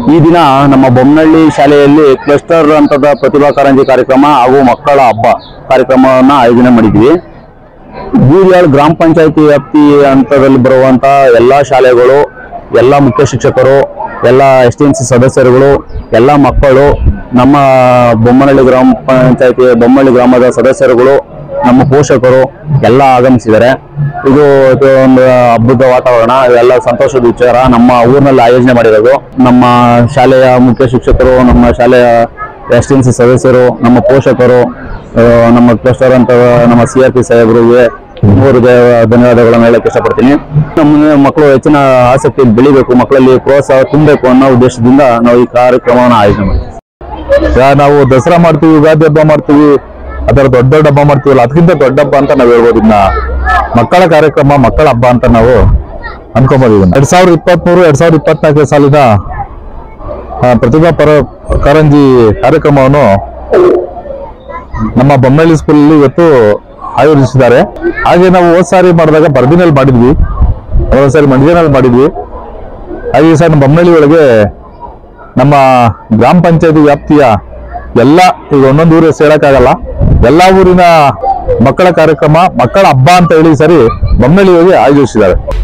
ಈ ದಿನ ನಮ್ಮ ಬೊಮ್ಮನಹಳ್ಳಿ ಶಾಲೆಯಲ್ಲಿ ಕ್ಲಸ್ಟರ್ ಹಂತದ ಪ್ರತಿಭಾ ಕಾರಂಜಿ ಕಾರ್ಯಕ್ರಮ ಹಾಗೂ ಮಕ್ಕಳ ಹಬ್ಬ ಕಾರ್ಯಕ್ರಮವನ್ನ ಆಯೋಜನೆ ಮಾಡಿದ್ವಿ ಬೂದಿಯಾಳ್ ಗ್ರಾಮ ಪಂಚಾಯತಿ ವ್ಯಾಪ್ತಿ ಹಂತದಲ್ಲಿ ಬರುವಂತ ಎಲ್ಲಾ ಶಾಲೆಗಳು ಎಲ್ಲ ಮುಖ್ಯ ಶಿಕ್ಷಕರು ಎಲ್ಲ ಎಸ್ ಟಿ ಎಂ ಸಿ ಸದಸ್ಯರುಗಳು ಎಲ್ಲ ಮಕ್ಕಳು ನಮ್ಮ ಬೊಮ್ಮನಹಳ್ಳಿ ಗ್ರಾಮ ಪಂಚಾಯತಿ ಬೊಮ್ಮನಹಳ್ಳಿ ಗ್ರಾಮದ ಸದಸ್ಯರುಗಳು ನಮ್ಮ ಪೋಷಕರು ಎಲ್ಲ ಆಗಮಿಸಿದ್ದಾರೆ ಇದು ಇದು ಒಂದು ಹಬ್ಬದ ವಾತಾವರಣ ಎಲ್ಲ ಸಂತೋಷದ ವಿಚಾರ ನಮ್ಮ ಊರಿನಲ್ಲಿ ಆಯೋಜನೆ ಮಾಡಿರೋದು ನಮ್ಮ ಶಾಲೆಯ ಮುಖ್ಯ ಶಿಕ್ಷಕರು ನಮ್ಮ ಶಾಲೆಯ ಎಸ್ ಟಿ ಎಂ ಸಿ ಸದಸ್ಯರು ನಮ್ಮ ಪೋಷಕರು ಆ, ನಮ್ಮ ಕ್ಲಸ್ಟರ್ ಅಂತ ನಮ್ಮ ಸಿ ಆರ್ ಪಿ ಸಾಹೇಬರಿಗೆ ಮೂರು ಧನ್ಯವಾದಗಳನ್ನು ಹೇಳಕ್ಕೆ ಇಷ್ಟಪಡ್ತೀನಿ ನಮ್ಮ ಮಕ್ಕಳು ಹೆಚ್ಚಿನ ಆಸಕ್ತಿಯಲ್ಲಿ ಬೆಳಿಬೇಕು ಮಕ್ಕಳಲ್ಲಿ ಪ್ರೋತ್ಸಾಹ ತುಂಬಬೇಕು ಅನ್ನೋ ಉದ್ದೇಶದಿಂದ ನಾವು ಈ ಕಾರ್ಯಕ್ರಮವನ್ನು ಆಯೋಜನೆ ಮಾಡ್ತೀವಿ ಈಗ ನಾವು ದಸರಾ ಮಾಡ್ತೀವಿ ಯುಗಾದಿ ಹಬ್ಬ ಮಾಡ್ತೀವಿ ಅದರ ದೊಡ್ಡ ದೊಡ್ಡ ಹಬ್ಬ ಮಾಡ್ತೀವಲ್ಲ ಅದಕ್ಕಿಂತ ದೊಡ್ಡ ಹಬ್ಬ ಅಂತ ನಾವು ಹೇಳ್ಬೋದು ಇನ್ನ ಮಕ್ಕಳ ಕಾರ್ಯಕ್ರಮ ಮಕ್ಕಳ ಹಬ್ಬ ಅಂತ ನಾವು ಅನ್ಕೊಂಬೋದಿವಿ ಎರಡ್ ಸಾವಿರದ ಇಪ್ಪತ್ಮೂರು ಎರಡ್ ಸಾವಿರದ ಇಪ್ಪತ್ನಾಲ್ಕನೇ ಸಾಲಿನ ಆ, ಪ್ರತಿಭಾ ಪರ ಕಾರಂಜಿ ಕಾರ್ಯಕ್ರಮವನ್ನು ನಮ್ಮ ಬೊಮ್ಮಳ್ಳಿ ಸ್ಕೂಲಲ್ಲಿ ಇವತ್ತು ಆಯೋಜಿಸಿದ್ದಾರೆ ಹಾಗೆ ನಾವು ಹೋದ್ ಸಾರಿ ಮಾಡಿದಾಗ ಬರ್ದಿನಲ್ಲಿ ಮಾಡಿದ್ವಿ ಹೋದ್ ಸಾರಿ ಮಂಡ್ಯನಲ್ಲಿ ಮಾಡಿದ್ವಿ ಹಾಗೆ ಈ ಸಾರಿ ನಮ್ಮ ಬೊಮ್ಮಳ್ಳಿ ಒಳಗೆ ನಮ್ಮ ಗ್ರಾಮ ಪಂಚಾಯತಿ ವ್ಯಾಪ್ತಿಯ ಎಲ್ಲ ಈಗ ಒಂದೊಂದು ಊರು ಹೆಸರು ಹೇಳಕ್ಕಾಗಲ್ಲ ಎಲ್ಲಾ ಊರಿನ ಮಕ್ಕಳ ಕಾರ್ಯಕ್ರಮ ಮಕ್ಕಳ ಹಬ್ಬ ಅಂತ ಹೇಳಿ ಈ ಸರಿ ಬೊಮ್ಮಳ್ಳಿಯಲ್ಲಿ ಆಯೋಜಿಸಿದ್ದಾರೆ